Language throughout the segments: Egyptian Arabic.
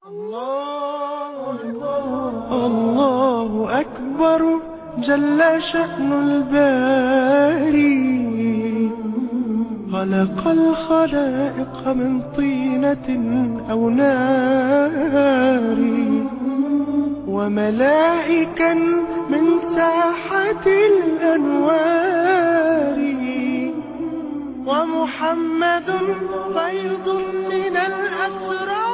الله أكبر جل شأن الباري خلق الخلائق من طينة أو نار وملائكا من ساحة الأنوار ومحمد فيض من الأسرار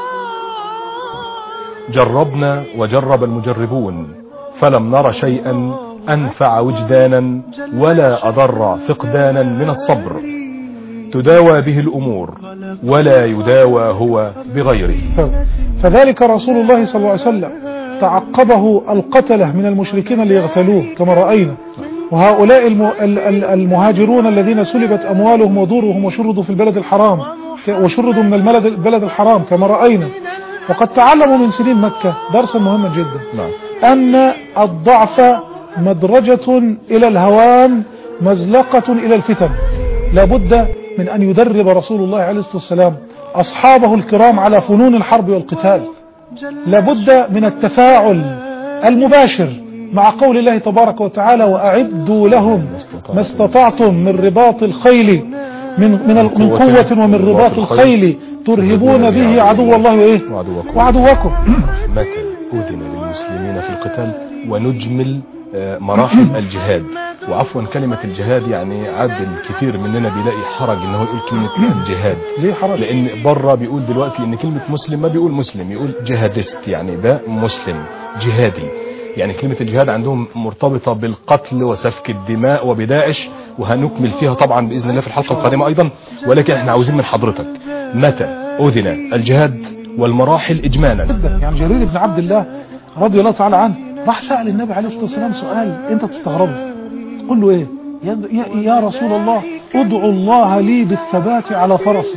جربنا وجرب المجربون فلم نر شيئا أنفع وجدانا ولا أضر فقدانا من الصبر تداوى به الأمور ولا يداوى هو بغيره فذلك رسول الله صلى الله عليه وسلم تعقبه القتلة من المشركين ليغتالوه كما رأينا وهؤلاء الم- ال- ال- المهاجرون الذين سلبت أموالهم ودورهم وشردوا في البلد الحرام ك- وشردوا من الملد- البلد الحرام كما رأينا وقد تعلموا من سنين مكة درسا مهما جدا نعم أن الضعف مدرجة إلى الهوان مزلقة إلى الفتن لابد من أن يدرب رسول الله عليه الصلاة والسلام أصحابه الكرام على فنون الحرب والقتال لابد من التفاعل المباشر مع قول الله تبارك وتعالى وأعدوا لهم ما استطعتم من رباط الخيل من من ال- من قوة ومن رباط الخيل ترهبون به عدو الله وإيه وعدوكم. وعدوكم متى أذن للمسلمين في القتال ونجمل آه، مراحل الجهاد وعفوا كلمة الجهاد يعني عاد الكثير مننا بيلاقي حرج ان هو يقول كلمة الجهاد ليه حرج لان بره بيقول دلوقتي ان كلمة مسلم ما بيقول مسلم يقول جهادست يعني ده مسلم جهادي يعني كلمة الجهاد عندهم مرتبطة بالقتل وسفك الدماء وبداعش وهنكمل فيها طبعا بإذن الله في الحلقة القادمة أيضا ولكن احنا عاوزين من حضرتك متى أذن الجهاد والمراحل إجمالا جدا يعني جرير بن عبد الله رضي الله تعالى عنه راح سأل النبي عليه الصلاة والسلام سؤال انت تستغربه قل له ايه يا, يا, يا رسول الله ادعو الله لي بالثبات على فرسي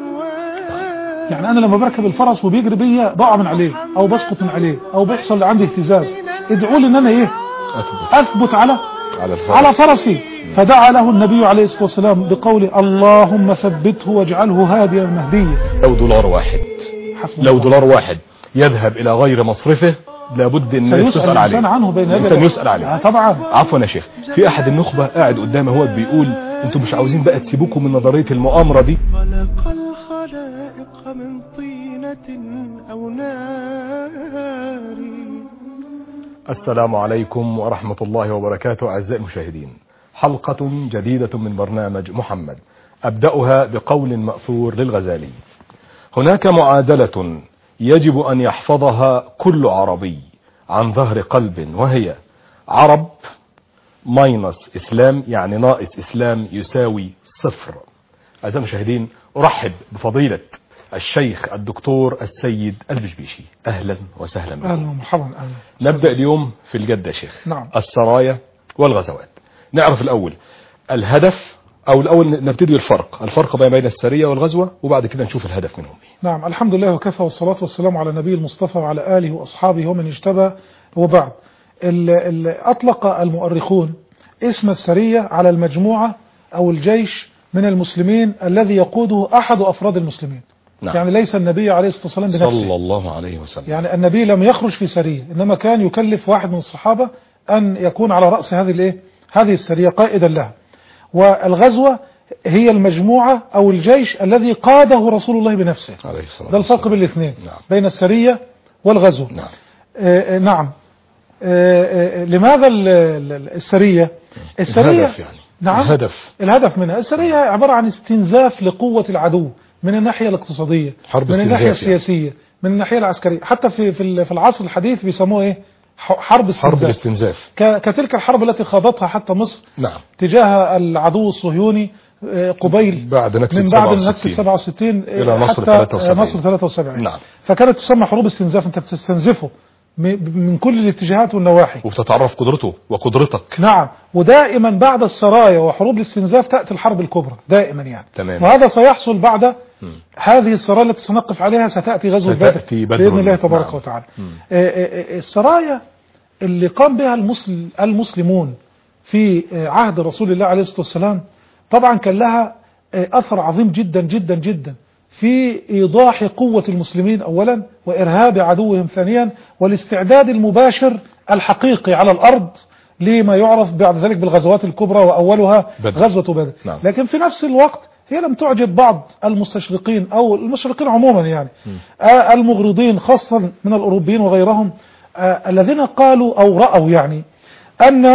يعني انا لما بركب الفرس وبيجري بيا بقع من عليه او بسقط من عليه او بيحصل عندي اهتزاز ادعوا لي ان انا ايه أثبت اثبت على على الفرس على فرسي فدعا له النبي عليه الصلاة والسلام بقوله اللهم ثبته واجعله هاديا مهديا لو دولار واحد حسبنا لو الله. دولار واحد يذهب إلى غير مصرفه لابد ان الناس سيسأل تسأل عليه الإنسان عنه بين يدي الإنسان الله. يسأل عليه آه طبعا عفوا يا شيخ في احد النخبة قاعد قدامه هو بيقول انتوا مش عاوزين بقى تسيبوكم من نظرية المؤامرة دي خلق الخلائق من طينة أو نار السلام عليكم ورحمة الله وبركاته أعزائي المشاهدين حلقة جديدة من برنامج محمد أبدأها بقول مأثور للغزالي هناك معادلة يجب أن يحفظها كل عربي عن ظهر قلب وهي عرب ماينس إسلام يعني ناقص إسلام يساوي صفر أعزائي المشاهدين أرحب بفضيلة الشيخ الدكتور السيد البشبيشي أهلا وسهلا بكم اهلا ومرحبا اهلا نبدأ اليوم في الجد يا شيخ نعم. السرايا والغزوات نعرف الأول الهدف أو الأول نبتدي بالفرق الفرق بين بين السرية والغزوة وبعد كده نشوف الهدف منهم إيه نعم الحمد لله وكفى والصلاة والسلام على النبي المصطفى وعلى آله وأصحابه ومن اجتبى وبعد ال- ال- أطلق المؤرخون اسم السرية على المجموعة أو الجيش من المسلمين الذي يقوده أحد أفراد المسلمين نعم. يعني ليس النبي عليه الصلاة والسلام بنفسه صلى الله عليه وسلم يعني النبي لم يخرج في سرية إنما كان يكلف واحد من الصحابة أن يكون على رأس هذه الإيه؟ هذه السرية قائدا لها والغزوة هي المجموعة أو الجيش الذي قاده رسول الله بنفسه عليه الصلاة ده الفرق والسلام. بين الاثنين نعم. بين السرية والغزو نعم آه آه نعم آه آه لماذا ال- ال- السرية السرية الهدف يعني نعم الهدف الهدف منها السرية عبارة عن استنزاف لقوة العدو من الناحية الاقتصادية حرب من الناحية استنزاف يعني. السياسية من الناحية العسكرية حتى في في ال- في العصر الحديث بيسموه ايه ح- حرب استنزاف حرب الاستنزاف ك- كتلك الحرب التي خاضتها حتى مصر نعم تجاه العدو الصهيوني آه، قبيل بعد نكسة من بعد 67. النكسة 67 إلى نصر حتى 73. نصر 73 نعم. فكانت تسمى حروب استنزاف انت بتستنزفه م- من كل الاتجاهات والنواحي وبتتعرف قدرته وقدرتك نعم ودائما بعد السرايا وحروب الاستنزاف تأتي الحرب الكبرى دائما يعني تمام. وهذا سيحصل بعد هذه السرايا التي سنقف عليها ستأتي غزوة ستأتي بدر بدر. بإذن الله تبارك نعم. وتعالى آه، آه، آه، السرايا اللي قام بها المسل- المسلمون في آه، عهد رسول الله عليه الصلاة والسلام طبعا كان لها آه، أثر عظيم جدا جدا جدا في إيضاح قوة المسلمين أولا وإرهاب عدوهم ثانيا والاستعداد المباشر الحقيقي على الأرض لما يعرف بعد ذلك بالغزوات الكبرى وأولها بدر. غزوة بدر نعم. لكن في نفس الوقت هي لم تعجب بعض المستشرقين أو المستشرقين عموما يعني آه المغرضين خاصة من الأوروبيين وغيرهم آه الذين قالوا أو رأوا يعني أن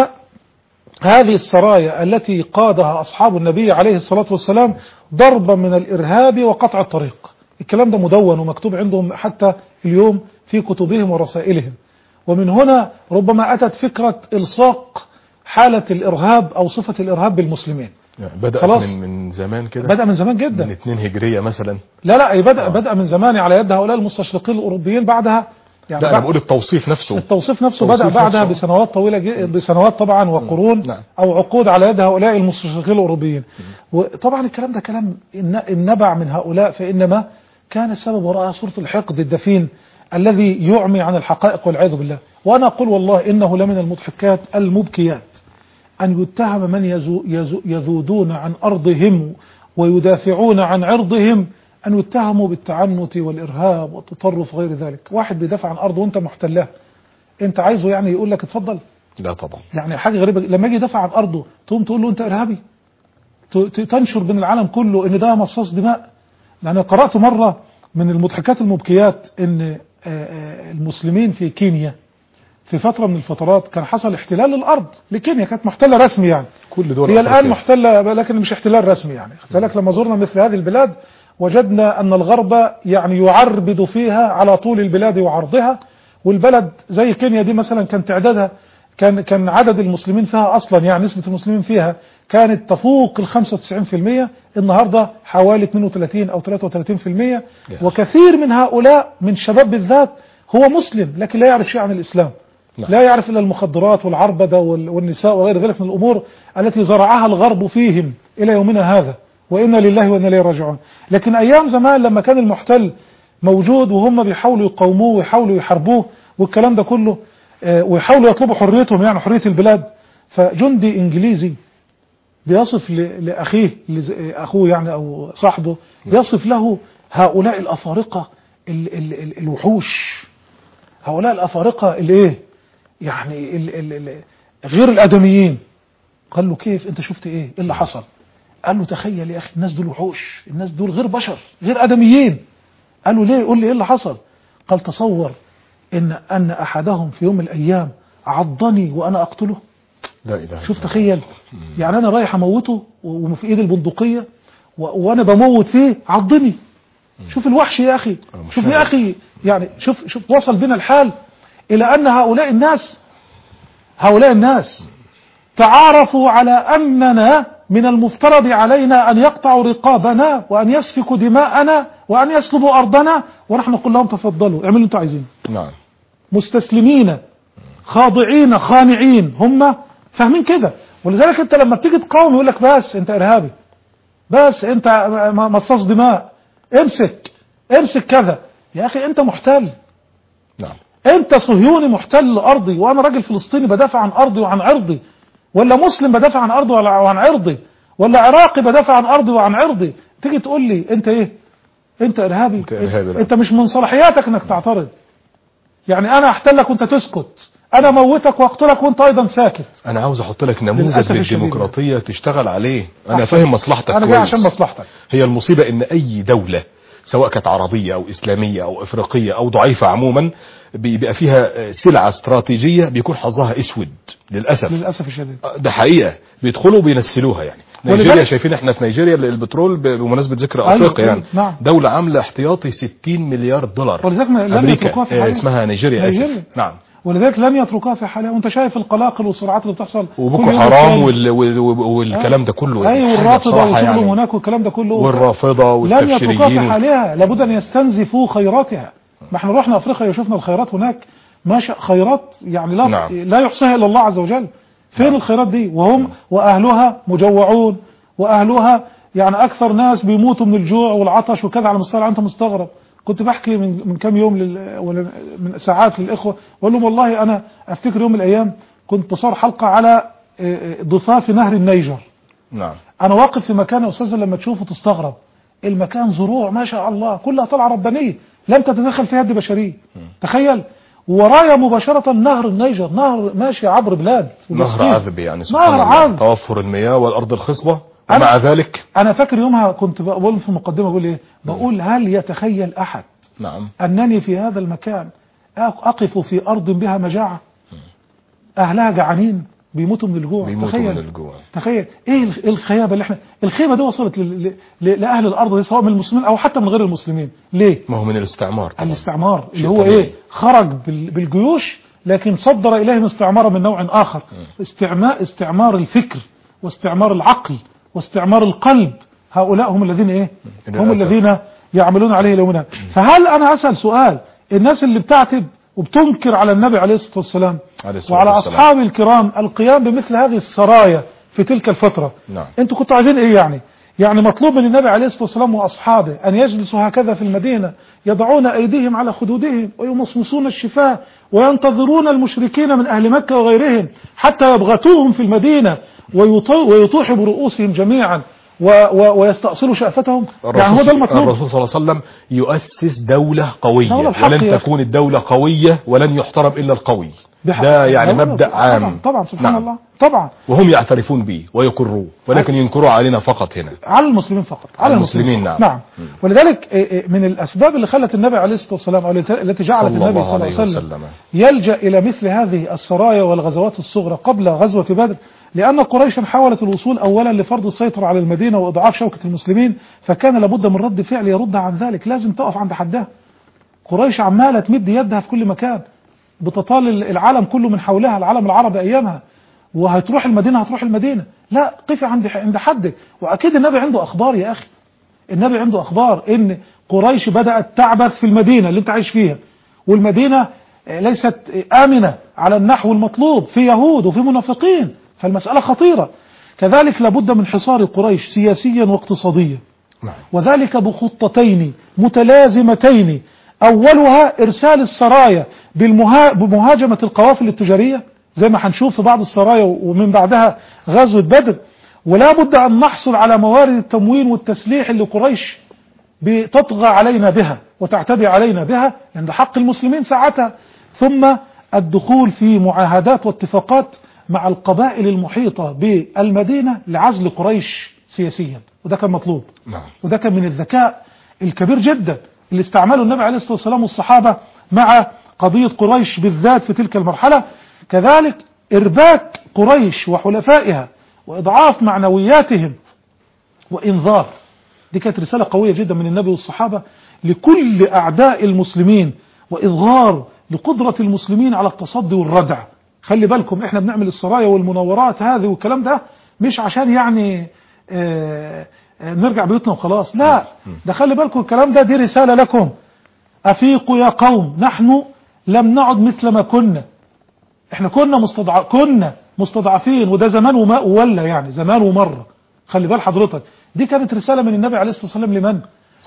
هذه السرايا التي قادها أصحاب النبي عليه الصلاة والسلام ضربا من الإرهاب وقطع الطريق الكلام ده مدون ومكتوب عندهم حتى اليوم في كتبهم ورسائلهم ومن هنا ربما أتت فكرة إلصاق حالة الإرهاب أو صفة الإرهاب بالمسلمين يعني بدأت خلاص. من من زمان كده بدأ من زمان من جدا 2 هجرية مثلا لا لا بدأ بدأ من زمان على يد هؤلاء المستشرقين الأوروبيين بعدها يعني لا انا بعد- بقول التوصيف نفسه التوصيف نفسه التوصيف بدأ بعدها نفسه. بسنوات طويلة جي- بسنوات طبعا وقرون نعم. أو عقود على يد هؤلاء المستشرقين الأوروبيين وطبعا الكلام ده كلام الن- النبع من هؤلاء فإنما كان السبب وراء صورة الحقد الدفين الذي يعمي عن الحقائق والعياذ بالله وأنا أقول والله إنه لمن المضحكات المبكيات أن يتهم من يزو يزو يذودون عن أرضهم ويدافعون عن عرضهم أن يتهموا بالتعنت والإرهاب والتطرف غير ذلك واحد بيدافع عن أرضه وأنت محتلها أنت عايزه يعني يقول لك اتفضل لا طبعا يعني حاجة غريبة لما يجي يدافع عن أرضه تقوم تقول له أنت إرهابي ت- ت- تنشر بين العالم كله إن ده مصاص دماء أنا قرأت مرة من المضحكات المبكيات إن آه، آه، المسلمين في كينيا في فترة من الفترات كان حصل احتلال للأرض لكينيا كانت محتلة رسمي يعني كل دول هي الآن أفريقيا. محتلة لكن مش احتلال رسمي يعني خدت بالك لما زرنا مثل هذه البلاد وجدنا أن الغرب يعني يعربد فيها على طول البلاد وعرضها والبلد زي كينيا دي مثلا كان تعدادها كان كان عدد المسلمين فيها أصلا يعني نسبة المسلمين فيها كانت تفوق ال 95% النهاردة حوالي 32 أو 33% وكثير من هؤلاء من شباب بالذات هو مسلم لكن لا يعرف شيء عن الإسلام نعم. لا يعرف إلا المخدرات والعربدة وال- والنساء وغير ذلك من الأمور التي زرعها الغرب فيهم إلى يومنا هذا وإنا لله وإنا إليه راجعون لكن أيام زمان لما كان المحتل موجود وهم بيحاولوا يقاوموه ويحاولوا يحاربوه والكلام ده كله آه، ويحاولوا يطلبوا حريتهم يعني حرية البلاد فجندي إنجليزي بيصف ل- لأخيه لز- أخوه يعني أو صاحبه يصف له هؤلاء الأفارقة ال ال ال الوحوش هؤلاء الأفارقة الايه يعني ال ال ال غير الآدميين قال له كيف انت شفت ايه ايه اللي حصل قال له تخيل يا اخي الناس دول وحوش الناس دول غير بشر غير آدميين قال له ليه قول لي ايه اللي حصل قال تصور ان ان احدهم في يوم من الايام عضني وانا اقتله لا اله شوف إلا تخيل يعني انا رايح اموته وفي ايدي البندقيه و- وانا بموت فيه عضني شوف الوحش يا اخي آه، شوف مشكلة. يا اخي يعني شوف شوف وصل بنا الحال الى ان هؤلاء الناس هؤلاء الناس تعارفوا على اننا من المفترض علينا ان يقطعوا رقابنا وان يسفكوا دماءنا وان يسلبوا ارضنا ونحن نقول لهم تفضلوا اعملوا اللي انتم عايزينه نعم مستسلمين خاضعين خانعين هم فاهمين كده ولذلك انت لما بتيجي تقاوم يقول لك بس انت ارهابي بس انت م- مصاص دماء امسك امسك كذا يا اخي انت محتل نعم انت صهيوني محتل لارضي وانا راجل فلسطيني بدافع عن ارضي وعن عرضي ولا مسلم بدافع عن ارضي ولا- وعن عرضي ولا عراقي بدافع عن ارضي وعن عرضي تيجي تقول لي انت ايه انت ارهابي أنت إرهابي، لا. انت مش من صلاحياتك انك تعترض يعني انا احتلك وانت تسكت انا موتك واقتلك وانت ايضا ساكت انا عاوز احط لك نموذج للأسف الشديد. للديمقراطيه تشتغل عليه انا أحسن. فاهم مصلحتك انا جاي كويس. عشان مصلحتك هي المصيبة ان اي دولة سواء كانت عربية او اسلامية او افريقية او ضعيفة عموما بيبقى فيها سلعة استراتيجية بيكون حظها اسود للأسف للاسف الشديد ده حقيقة بيدخلوا بينسلوها يعني نيجيريا ولذلك- شايفين احنا في نيجيريا البترول ب- بمناسبة ذكر أيوة، افريقيا أيوة، يعني نعم. دولة عاملة احتياطي 60 مليار دولار ولذلك ما- لن امريكا يتركوها في آه، حالها. اسمها نيجيريا نيجيريا. اسف نعم ولذلك لن يتركوها في حالها وانت شايف القلاقل والصراعات اللي بتحصل كل وبوكو يوم حرام والتاني. وال... وال... والكلام ده كله ايوه حاجة والرافضه بصراحة وشغلهم يعني هناك والكلام ده كله والرافضة لن يتركوها في والتبشيريين حالها لابد ان يستنزفوا خيراتها ما احنا رحنا افريقيا وشفنا الخيرات هناك ما شاء خيرات يعني لا نعم. لا يحصيها الا الله عز وجل فين الخيرات دي وهم واهلها مجوعون واهلها يعني اكثر ناس بيموتوا من الجوع والعطش وكذا على مستوى العالم. انت مستغرب كنت بحكي من من كام يوم لل... ولا من ساعات للاخوه بقول لهم والله انا افتكر يوم من الايام كنت بصور حلقه على آه، آه، ضفاف نهر النيجر نعم انا واقف في مكان يا استاذ لما تشوفه تستغرب المكان زروع ما شاء الله كلها طلعة ربانية لم تتدخل فيها يد بشرية تخيل ورايا مباشرة نهر النيجر نهر ماشي عبر بلاد نهر وفلسطين. عذب يعني سبحان نهر الله عذب توفر المياه والأرض الخصبة أنا- ومع ذلك انا فاكر يومها كنت بقول في المقدمة بقول ايه بقول هل يتخيل احد نعم أنني في هذا المكان أق- أقف في أرض بها مجاعة أهلها جعانين بيموتوا من الجوع بيموتوا تخيل من الجوع تخيل إيه الخ- إيه الخيابة اللي إحنا الخيبة دي وصلت ل- ل- لأهل الأرض دي سواء من المسلمين أو حتى من غير المسلمين ليه؟ ما هو من الاستعمار طبعا الاستعمار اللي شيء هو طبيعي. إيه؟ خرج بال- بالجيوش لكن صدر إليهم استعمارا من نوع آخر استعمار استعمار الفكر واستعمار العقل واستعمار القلب هؤلاء هم الذين إيه؟ هم للأسف. الذين يعملون عليه اليومنا فهل أنا أسأل سؤال الناس اللي بتعتب وبتنكر على النبي عليه الصلاة والسلام عليه الصلاة وعلى والسلام. أصحاب الكرام القيام بمثل هذه السرايا في تلك الفترة نعم. انتوا كنتوا عايزين ايه يعني يعني مطلوب من النبي عليه الصلاة والسلام وأصحابه أن يجلسوا هكذا في المدينة يضعون أيديهم على خدودهم ويمصمصون الشفاه وينتظرون المشركين من أهل مكة وغيرهم حتى يبغتوهم في المدينة ويطو- ويطوحوا برؤوسهم جميعا و و ويستأصلوا شأفتهم يعني هو ده المطلوب الرسول صلى الله عليه وسلم يؤسس دولة قوية دولة بحق يا ولن أخي. تكون الدولة قوية ولن يحترم إلا القوي بحق. ده يعني طبعا- مبدأ عام طبعا, طبعا سبحان نعم. الله طبعا وهم يعترفون به ويقروه ولكن ينكروا علينا فقط هنا على المسلمين فقط على المسلمين، فقط. نعم. نعم ولذلك إيه إيه من الأسباب اللي خلت النبي عليه الصلاة والسلام أو التي- التي جعلت صلى النبي الله صلى الله عليه عليه وسلم وسلم. يلجأ إلى مثل هذه السرايا والغزوات الصغرى قبل غزوة بدر لأن قريشا حاولت الوصول أولا لفرض السيطرة على المدينة وإضعاف شوكة المسلمين فكان لابد من رد فعل يرد عن ذلك لازم تقف عند حدها قريش عمالة تمد يدها في كل مكان بتطال العالم كله من حولها العالم العربي أيامها وهتروح المدينة هتروح المدينة لا قفي عند عند حدك وأكيد النبي عنده أخبار يا أخي النبي عنده أخبار إن قريش بدأت تعبث في المدينة اللي أنت عايش فيها والمدينة آه، ليست آه، آمنة على النحو المطلوب في يهود وفي منافقين فالمسألة خطيرة كذلك لابد من حصار قريش سياسيا واقتصاديا نعم. وذلك بخطتين متلازمتين أولها إرسال السرايا بالمها... بمهاجمة القوافل التجارية زي ما هنشوف في بعض السرايا ومن بعدها غزوة بدر ولا بد أن نحصل على موارد التموين والتسليح اللي قريش بتطغى علينا بها وتعتدي علينا بها لأن ده حق المسلمين ساعتها ثم الدخول في معاهدات واتفاقات مع القبائل المحيطة بالمدينة لعزل قريش سياسيا وده كان مطلوب نعم وده كان من الذكاء الكبير جدا اللي استعمله النبي عليه الصلاة والسلام والصحابة مع قضية قريش بالذات في تلك المرحلة كذلك إرباك قريش وحلفائها وإضعاف معنوياتهم وإنذار دي كانت رسالة قوية جدا من النبي والصحابة لكل أعداء المسلمين وإظهار لقدرة المسلمين على التصدي والردع خلي بالكم احنا بنعمل السرايا والمناورات هذه والكلام ده مش عشان يعني آه، آه، نرجع بيوتنا وخلاص لا ده خلي بالكم الكلام ده دي رسالة لكم أفيقوا يا قوم نحن لم نعد مثل ما كنا احنا كنا مستضع... كنا مستضعفين وده زمان وما ولا يعني زمان ومرة خلي بال حضرتك دي كانت رسالة من النبي عليه الصلاة والسلام لمن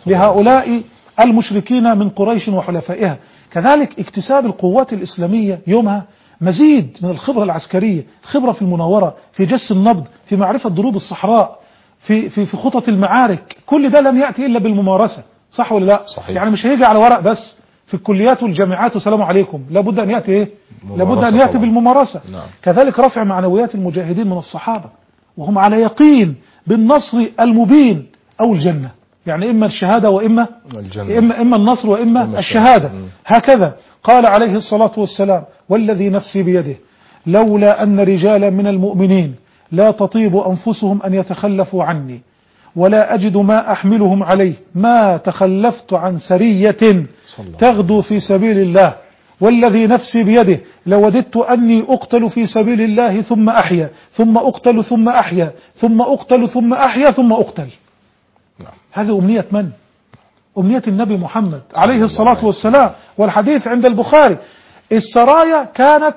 لهؤلاء المشركين من قريش وحلفائها كذلك اكتساب القوات الإسلامية يومها مزيد من الخبرة العسكرية الخبرة في المناورة في جس النبض في معرفة ضروب الصحراء في في في خطط المعارك كل ده لم يأتي إلا بالممارسة صح ولا لا صحيح. يعني مش هيجي على ورق بس في الكليات والجامعات والسلام عليكم لابد أن يأتي إيه لابد أن ممارسة يأتي طبعا. بالممارسة نعم. كذلك رفع معنويات المجاهدين من الصحابة وهم على يقين بالنصر المبين أو الجنة يعني إما الشهادة وإما الجنة إما, إما النصر وإما إما الشهادة الشهادة. مم. هكذا قال عليه الصلاة والسلام والذي نفسي بيده لولا أن رجالا من المؤمنين لا تطيب أنفسهم أن يتخلفوا عني ولا أجد ما أحملهم عليه ما تخلفت عن سرية صلى الله تغدو في سبيل الله والذي نفسي بيده لوددت أني أقتل في سبيل الله ثم أحيا ثم أقتل ثم أحيا ثم أقتل ثم أحيا ثم أقتل نعم. هذه أمنية من؟ أمنية النبي محمد عليه الله الصلاة عليه والسلام والحديث عند البخاري السرايا كانت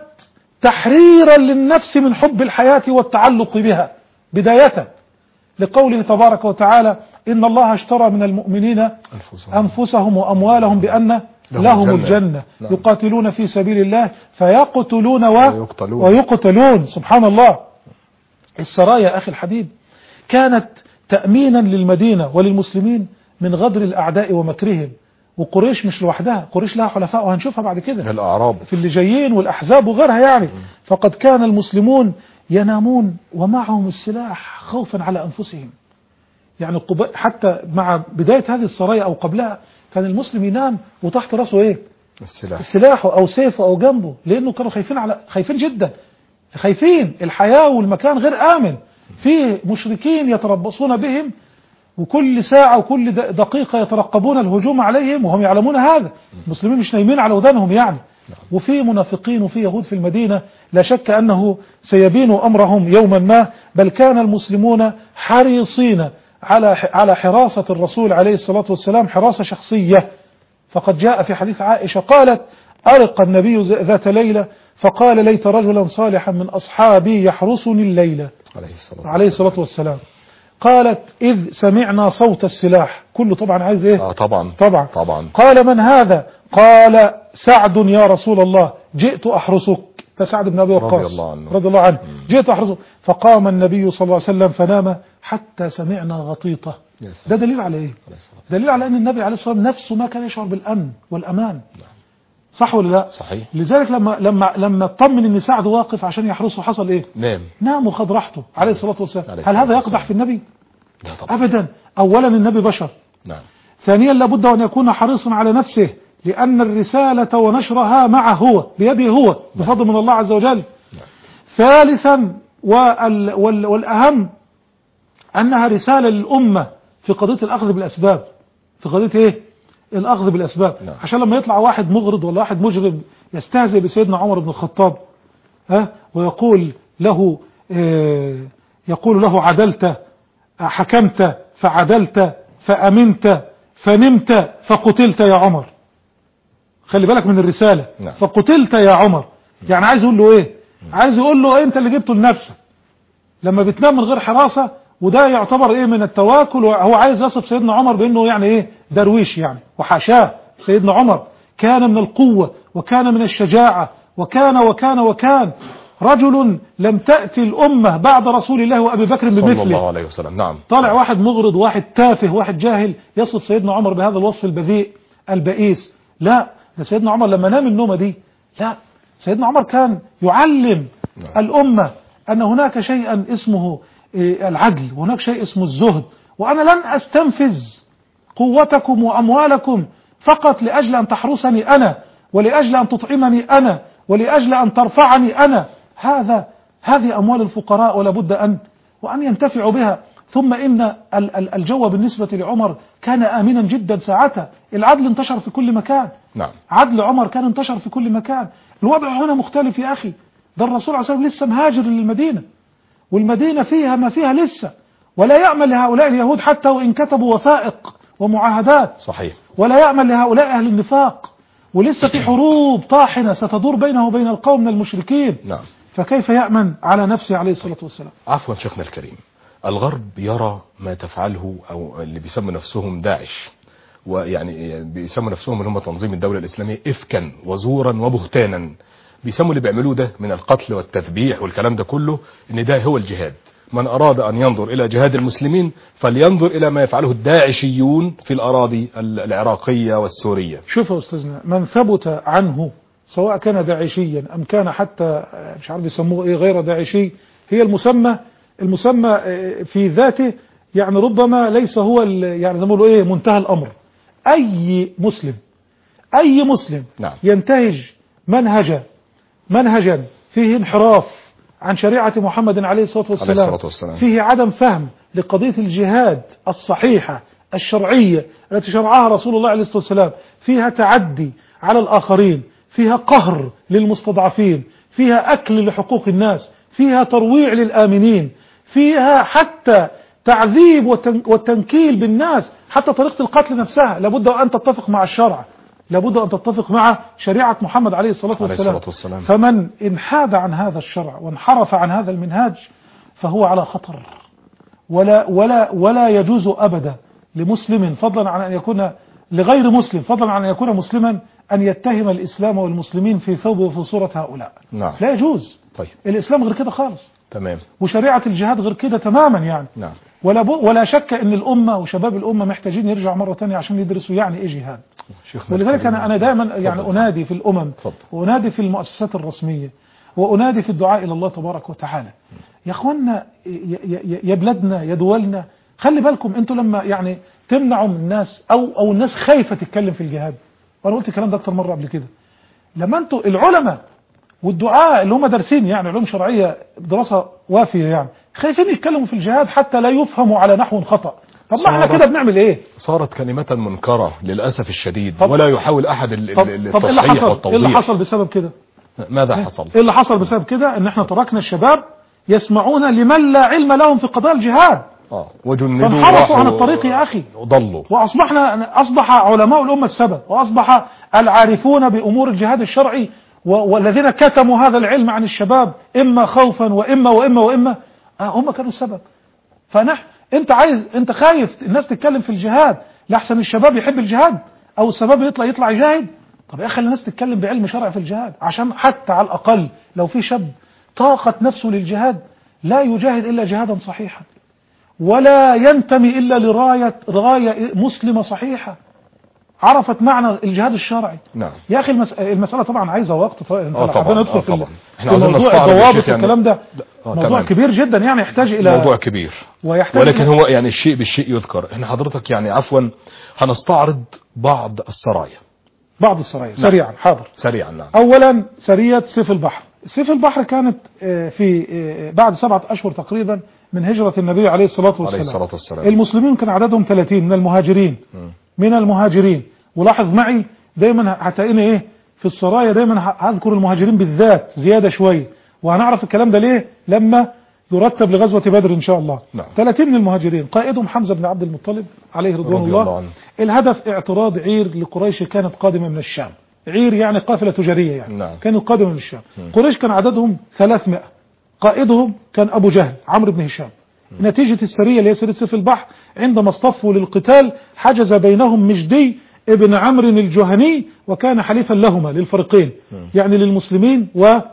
تحريرا للنفس من حب الحياة والتعلق بها بداية لقوله تبارك وتعالى إن الله اشترى من المؤمنين أنفسهم أنفسهم وأموالهم بأن لهم لهم الجنة. الجنة نعم. يقاتلون في سبيل الله فيقتلون و... ويقتلون. ويقتلون سبحان الله السرايا أخي الحبيب كانت تأمينا للمدينة وللمسلمين من غدر الأعداء ومكرهم وقريش مش لوحدها قريش لها حلفاء وهنشوفها بعد كده الأعراب في اللي جايين والأحزاب وغيرها يعني فقد كان المسلمون ينامون ومعهم السلاح خوفا على أنفسهم يعني قب- حتى مع بداية هذه السرايا أو قبلها كان المسلم ينام وتحت راسه إيه السلاح سلاحه أو سيفه أو جنبه لأنه كانوا خايفين على خايفين جدا خايفين الحياة والمكان غير آمن في مشركين يتربصون بهم وكل ساعة وكل د- دقيقة يترقبون الهجوم عليهم وهم يعلمون هذا المسلمين مش نايمين على ودانهم يعني وفي منافقين وفي يهود في المدينة لا شك أنه سيبين أمرهم يوما ما بل كان المسلمون حريصين على على حراسة الرسول عليه الصلاة والسلام حراسة شخصية فقد جاء في حديث عائشة قالت أرق النبي ز- ذات ليلة فقال ليت رجلا صالحا من أصحابي يحرسني الليلة عليه الصلاة عليه الصلاة والسلام قالت إذ سمعنا صوت السلاح كله طبعا عايز إيه آه طبعا طبعا طبعا قال من هذا قال سعد يا رسول الله جئت أحرسك فسعد بن أبي وقاص رضي الله عنه. رضي الله عنه جئت أحرسك فقام النبي صلى الله عليه وسلم فنام حتى سمعنا غطيطة يا ده سلام. دليل على إيه عليه الصلاة دليل على أن النبي عليه الصلاة والسلام نفسه ما كان يشعر بالأمن والأمان صح ولا لا صحيح لذلك لما لما لما اطمن ان سعد واقف عشان يحرسه حصل ايه نام نام وخد راحته عليه الصلاه والسلام عليه هل الصلاة هذا والسلام. يقدح في النبي لا طبعا ابدا اولا النبي بشر نعم ثانيا لابد ان يكون حريصا على نفسه لان الرساله ونشرها معه هو بيده هو بفضل من الله عز وجل ثالثا وال وال والاهم انها رساله للامه في قضيه الاخذ بالاسباب في قضيه ايه الاخذ بالاسباب نعم. عشان لما يطلع واحد مغرض ولا واحد مجرم يستهزئ بسيدنا عمر بن الخطاب ها ويقول له آه، يقول له عدلت حكمت فعدلت فأمنت فنمت فقتلت يا عمر خلي بالك من الرسالة نعم. فقتلت يا عمر يعني عايز يقول له ايه عايز يقول له انت اللي جبته لنفسك لما بتنام من غير حراسة وده يعتبر ايه من التواكل وهو عايز يصف سيدنا عمر بانه يعني ايه درويش يعني وحاشاه سيدنا عمر كان من القوة وكان من الشجاعة وكان وكان وكان رجل لم تأتي الأمة بعد رسول الله وأبي بكر صلى بمثله الله عليه وسلم نعم طالع واحد مغرض واحد تافه واحد جاهل يصف سيدنا عمر بهذا الوصف البذيء البئيس لا ده سيدنا عمر لما نام النومة دي لا سيدنا عمر كان يعلم نعم. الأمة أن هناك شيئا اسمه إيه، العدل وهناك شيء اسمه الزهد وأنا لن أستنفذ قوتكم وأموالكم فقط لأجل أن تحرسني أنا ولأجل أن تطعمني أنا ولأجل أن ترفعني أنا هذا هذه أموال الفقراء ولا بد أن وأن ينتفعوا بها ثم إن ال- ال- الجو بالنسبة لعمر كان آمنا جدا ساعتها العدل انتشر في كل مكان نعم عدل عمر كان انتشر في كل مكان الوضع هنا مختلف يا أخي ده الرسول عليه الصلاة والسلام لسه مهاجر للمدينة والمدينة فيها ما فيها لسه ولا يأمل لهؤلاء اليهود حتى وإن كتبوا وثائق ومعاهدات صحيح ولا يأمل لهؤلاء أهل النفاق ولسه في حروب طاحنة ستدور بينه وبين القوم من المشركين نعم فكيف يأمن على نفسه عليه الصلاة والسلام عفوا شيخنا الكريم الغرب يرى ما تفعله او اللي بيسموا نفسهم داعش ويعني بيسموا نفسهم ان هم تنظيم الدولة الاسلامية افكا وزورا وبهتانا بيسموا اللي بيعملوه ده من القتل والتذبيح والكلام ده كله ان ده هو الجهاد من اراد ان ينظر الى جهاد المسلمين فلينظر الى ما يفعله الداعشيون في الاراضي العراقية والسورية شوف يا أستاذنا من ثبت عنه سواء كان داعشيا أم كان حتى آه، مش عارف يسموه إيه غير داعشي هي المسمى المسمى آه، في ذاته يعني ربما ليس هو ال- يعني زي ما بيقولوا إيه منتهى الأمر أي مسلم أي مسلم نعم. ينتهج منهجا منهجا فيه انحراف عن شريعة محمد عليه الصلاة والسلام, الصلاة والسلام. فيه عدم فهم لقضية الجهاد الصحيحة الشرعية التي شرعها رسول الله عليه الصلاة والسلام فيها تعدي على الآخرين فيها قهر للمستضعفين فيها أكل لحقوق الناس فيها ترويع للآمنين فيها حتى تعذيب والتن- والتنكيل بالناس حتى طريقة القتل نفسها لابد أن تتفق مع الشرع لابد أن تتفق مع شريعة محمد عليه الصلاة عليه والسلام, الصلاة والسلام. فمن انحاد عن هذا الشرع وانحرف عن هذا المنهاج فهو على خطر ولا ولا ولا يجوز ابدا لمسلم فضلا عن ان يكون لغير مسلم فضلا عن ان يكون مسلما ان يتهم الاسلام والمسلمين في ثوب وفي صوره هؤلاء نعم لا يجوز طيب الاسلام غير كده خالص تمام وشريعه الجهاد غير كده تماما يعني نعم ولا ب... ولا شك ان الامه وشباب الامه محتاجين يرجعوا مره ثانيه عشان يدرسوا يعني ايه جهاد شيخنا ولذلك الكريم. انا انا دائما يعني اتفضل. انادي في الامم اتفضل. وانادي في المؤسسات الرسميه وانادي في الدعاء الى الله تبارك وتعالى يا اخوانا يا, يا, يا بلادنا يا دولنا خلي بالكم انتوا لما يعني تمنعوا من الناس او او الناس خايفه تتكلم في الجهاد وانا قلت الكلام ده اكتر مره قبل كده لما انتوا العلماء والدعاء اللي هم دارسين يعني علوم شرعيه دراسه وافيه يعني خايفين يتكلموا في الجهاد حتى لا يفهموا على نحو خطا طب ما احنا صعبة. كده بنعمل ايه صارت كلمة منكرة للأسف الشديد طب- ولا يحاول أحد ال- طب, ال- طب ايه اللي التصحيح حصل ايه اللي والتوضيح حصل بسبب كده ماذا حصل ايه اللي حصل بسبب كده ان احنا تركنا الشباب يسمعون لمن لا علم لهم في قضايا الجهاد آه. وجندوا فانحرفوا عن وراحوا الطريق يا اخي وضلوا واصبحنا اصبح علماء الامه السبب واصبح العارفون بامور الجهاد الشرعي و- والذين كتموا هذا العلم عن الشباب اما خوفا واما واما واما آه هم كانوا السبب فنحن انت عايز انت خايف الناس تتكلم في الجهاد لاحسن الشباب يحب الجهاد او الشباب يطلع يطلع يجاهد طب يا اخي خلي الناس تتكلم بعلم شرعي في الجهاد عشان حتى على الاقل لو في شاب طاقت نفسه للجهاد لا يجاهد الا جهادا صحيحا ولا ينتمي الا لرايه رايه مسلمه صحيحه عرفت معنى الجهاد الشرعي نعم يا اخي المس... المساله طبعا عايزه وقت طبعا انت آه لو طبعاً، حبينا ندخل آه في, ال- طبعاً. إحنا في عاوزين موضوع نستعرض يا الضوابط شيخ يعني- والكلام ده آه موضوع تمام. كبير جدا يعني يحتاج الى موضوع كبير ويحتاج ولكن إلى- هو يعني الشيء بالشيء يذكر احنا حضرتك يعني عفوا هنستعرض بعض السرايا بعض السرايا سريعا حاضر سريعا نعم اولا سريه سيف البحر سيف البحر كانت آه، في آه، بعد سبعه اشهر تقريبا من هجره النبي عليه الصلاه والسلام عليه الصلاة والسلام المسلمين كان عددهم 30 من المهاجرين من المهاجرين ولاحظ معي دايما هتلاقيني ايه في السرايا دايما ه- هذكر المهاجرين بالذات زياده شويه وهنعرف الكلام ده ليه لما يرتب لغزوه بدر ان شاء الله نعم. 30 من المهاجرين قائدهم حمزه بن عبد المطلب عليه رضوان رضي الله, الله عنه. الهدف اعتراض عير لقريش كانت قادمه من الشام عير يعني قافله تجاريه يعني نعم. كانت قادمه من الشام قريش كان عددهم 300 قائدهم كان ابو جهل عمرو بن هشام نتيجة السرية اللي هي سرية سيف البحر عندما اصطفوا للقتال حجز بينهم مجدي ابن عمرو الجهني وكان حليفا لهما للفريقين يعني للمسلمين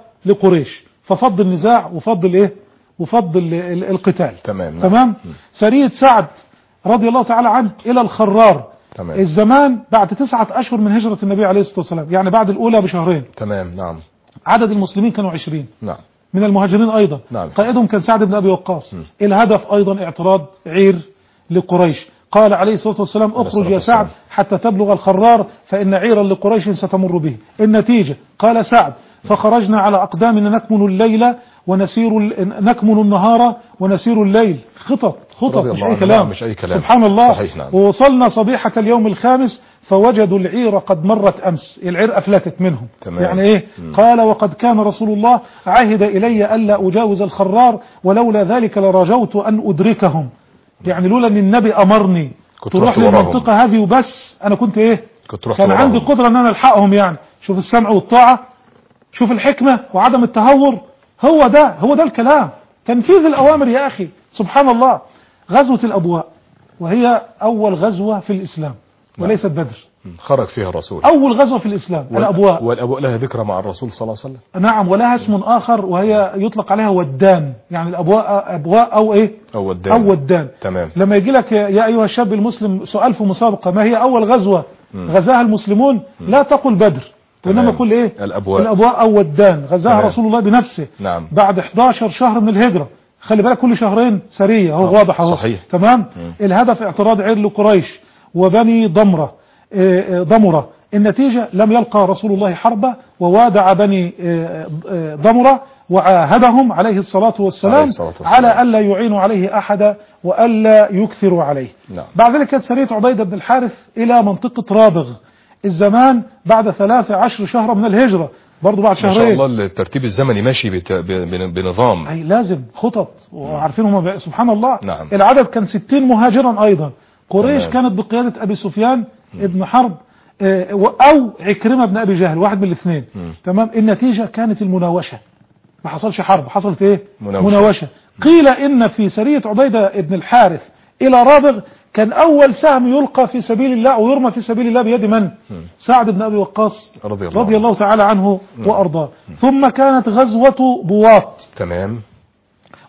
ولقريش ففض النزاع وفض الايه وفض ال- ال- القتال تمام، نعم. تمام سرية سعد رضي الله تعالى عنه الى الخرار تمام. الزمان بعد تسعة اشهر من هجرة النبي عليه الصلاة والسلام يعني بعد الاولى بشهرين تمام نعم عدد المسلمين كانوا عشرين نعم من المهاجرين ايضا نعم. قائدهم كان سعد بن ابي وقاص الهدف ايضا اعتراض عير لقريش قال عليه الصلاه والسلام اخرج الصلاة يا سعد والسلام. حتى تبلغ الخرار فان عيرا لقريش ستمر به النتيجه قال سعد فخرجنا على اقدامنا نكمن الليل ونسير ال- نكمن النهار ونسير الليل خطط خطط رضي مش الله اي عنه. كلام نعم، مش أي كلام. سبحان الله صحيح، نعم. ووصلنا صبيحه اليوم الخامس فوجدوا العير قد مرت امس العير افلتت منهم تمام. يعني ايه قال وقد كان رسول الله عهد إلي ألا أجاوز الخرار ولولا ذلك لرجوت أن أدركهم يعني لولا أن النبي أمرني كنت تروح رحت وراهم. للمنطقة هذه وبس أنا كنت إيه كنت رحت كان وراهم. عندي قدرة أن أنا ألحقهم يعني شوف السمع والطاعة شوف الحكمة وعدم التهور هو ده هو ده الكلام تنفيذ الأوامر يا أخي سبحان الله غزوة الأبواء وهي أول غزوة في الإسلام وليست بدر خرج فيها الرسول أول غزوة في الإسلام الأبواء والأبواء لها ذكرى مع الرسول صلى الله عليه وسلم نعم ولها اسم آخر وهي يطلق عليها ودان يعني الأبواء أبواء أو إيه أو ودان أو ودان تمام لما يجي لك يا يا أيها الشاب المسلم سؤال في مسابقة ما هي أول غزوة غزاها المسلمون لا تقل بدر وإنما تمام. قل إيه الأبواء. الأبواء أو ودان غزاها تمام. رسول الله بنفسه نعم. بعد 11 شهر من الهجرة خلي بالك كل شهرين سرية هو آه، واضح اهو صحيح. تمام الهدف اعتراض عير لقريش وبني ضمرة آه، آه، ضمرة النتيجة لم يلقى رسول الله حربا ووادع بني آه، آه، ضمرة وعاهدهم عليه الصلاة عليه والسلام الصلاة والسلام. على ألا يعينوا عليه أحدا وألا يكثروا عليه نعم. بعد ذلك كانت سرية عبيدة بن الحارث إلى منطقة رابغ الزمان بعد ثلاث عشر شهرا من الهجرة برضو بعد ما شاء شهرين الله الترتيب الزمني ماشي بت... ب... بن- بنظام أي لازم خطط وعارفين هم بي- سبحان الله نعم. العدد كان 60 مهاجرا أيضا قريش تمام. كانت بقيادة أبي سفيان ابن حرب آه، و- أو عكرمة بن أبي جهل واحد من الاثنين تمام النتيجة كانت المناوشة ما حصلش حرب حصلت ايه مناوشة. مناوشة قيل إن في سرية عبيدة ابن الحارث إلى رابغ كان أول سهم يلقى في سبيل الله ويرمى في سبيل الله بيد من سعد بن أبي وقاص رضي الله رضي عنه. الله تعالى عنه وأرضاه ثم كانت غزوة بواط تمام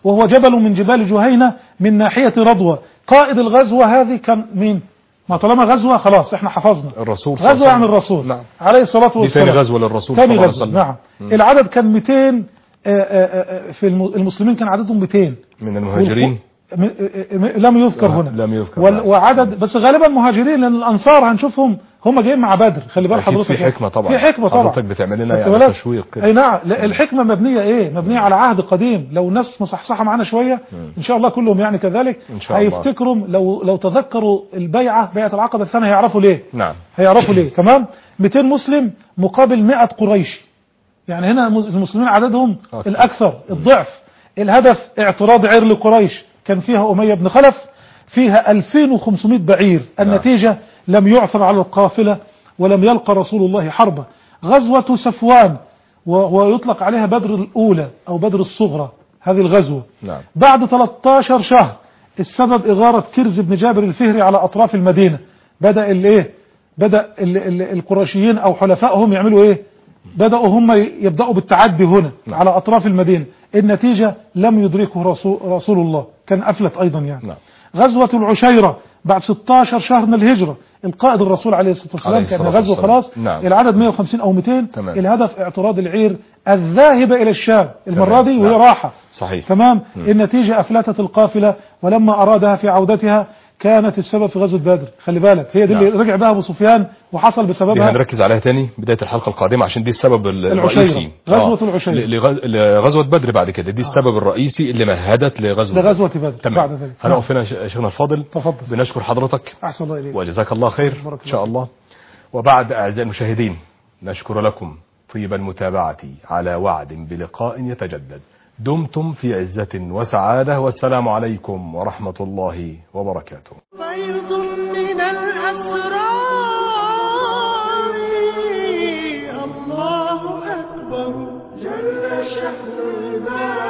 وهو جبل من جبال جهينة من ناحية رضوى قائد الغزوة هذه كان مين ما طالما غزوة خلاص احنا حفظنا الرسول صلى الله غزوة عليه عن وسلم. الرسول نعم عليه الصلاة دي والسلام ثاني غزوة للرسول صلى ثاني الله عليه غزوة وسلم نعم مم. العدد كان 200 آه، آه، آه، في الم- المسلمين كان عددهم 200 من المهاجرين والق- م- م- لم يذكر آه، هنا لم يذكر، وال- نعم. وعدد بس غالبا مهاجرين لان الانصار هنشوفهم هم جايين مع بدر خلي بال أكيد حضرتك في حكمة طبعا في حكمه طبعا حضرتك بتعمل لنا خدت يعني بالك؟ تشويق كده اي نعم لا، الحكمه مبنيه ايه مبنيه على عهد قديم لو الناس مصحصحه معانا شويه ان شاء الله كلهم يعني كذلك إن شاء الله. هيفتكروا لو لو تذكروا البيعه بيعه العقبه الثانيه هيعرفوا ليه نعم هيعرفوا ليه تمام 200 مسلم مقابل 100 قريشي يعني هنا المس- المسلمين عددهم أكثر. الأكثر الضعف الهدف اعتراض عير لقريش كان فيها أمية بن خلف فيها 2500 بعير النتيجة لم يعثر على القافلة ولم يلقى رسول الله حربا غزوة سفوان و- ويطلق عليها بدر الأولى أو بدر الصغرى هذه الغزوة نعم بعد 13 شهر السبب إغارة كرز بن جابر الفهري على أطراف المدينة بدأ الايه بدأ ال ال القرشيين أو حلفائهم يعملوا إيه بدأوا هم يبدأوا بالتعدي هنا نعم. على أطراف المدينة النتيجة لم يدركه رسول, رسول الله كان أفلت أيضا يعني نعم. غزوة العشيرة بعد 16 شهر من الهجرة القائد الرسول عليه الصلاة والسلام عليه كان الصلاة غزوة والسلام. خلاص نعم. العدد 150 أو 200 تمام. الهدف اعتراض العير الذاهبة إلى الشام المرة تمام. دي وهي نعم. راحة صحيح تمام النتيجة أفلتت القافلة ولما أرادها في عودتها كانت السبب في غزوة بدر خلي بالك هي دي اللي نعم. رجع بها أبو سفيان وحصل دي بسببها هنركز عليها تاني بداية الحلقة القادمة عشان دي السبب ال- العشيرة. الرئيسي غزوة آه. العشيرة. ل- لغز- لغزوة بدر بعد كده دي السبب الرئيسي اللي مهدت لغزوة لغزوة بدر تمام بعد ذلك هنقف هنا يا ش- شيخنا الفاضل تفضل بنشكر حضرتك أحسن الله إليك وجزاك الله خير بارك إن شاء الله وبعد أعزائي المشاهدين نشكر لكم طيب المتابعة على وعد بلقاء يتجدد دمتم في عزة وسعادة والسلام عليكم ورحمة الله وبركاته فيض من الأسرار الله أكبر جل شأن الباري